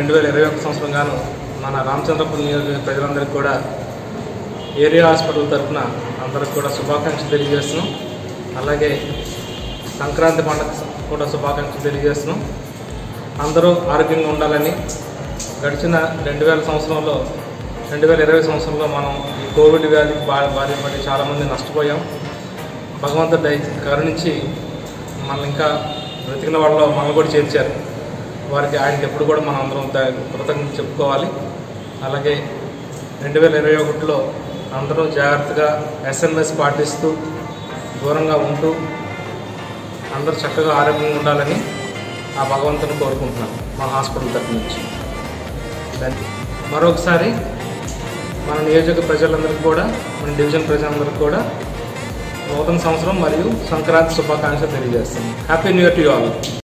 రెండు వేల ఇరవై ఒక సంవత్సరం గాను మన రామచంద్రపురం నియోజక ప్రజలందరికీ కూడా ఏరియా హాస్పిటల్ తరఫున అందరికి కూడా శుభాకాంక్షలు తెలియజేస్తున్నాం అలాగే సంక్రాంతి పండుగ కూడా శుభాకాంక్షలు తెలియజేస్తున్నాం అందరూ ఆరోగ్యంగా ఉండాలని గడిచిన రెండు వేల సంవత్సరంలో రెండు వేల ఇరవై సంవత్సరంలో మనం ఈ కోవిడ్ వ్యాధికి బా బారి పడి చాలామంది నష్టపోయాం భగవంతుడు దయ కరుణించి మనల్ని ఇంకా బ్రతికిన వాళ్ళలో మనల్ని కూడా చేర్చారు వారికి ఆయనకి ఎప్పుడు కూడా మనం అందరం ద- కృతజ్ఞత చెప్పుకోవాలి అలాగే రెండు వేల ఇరవై ఒకటిలో అందరూ జాగ్రత్తగా ఎస్ఎంఎస్ పాటిస్తూ దూరంగా ఉంటూ అందరూ చక్కగా ఆరోగ్యంగా ఉండాలని ఆ భగవంతుని కోరుకుంటున్నాను మా హాస్పిటల్ తరఫు నుంచి దానికి మరొకసారి మన నియోజక ప్రజలందరికీ కూడా మన డివిజన్ ప్రజలందరికీ కూడా నూతన సంవత్సరం మరియు సంక్రాంతి శుభాకాంక్షలు తెలియజేస్తాను happy new year to all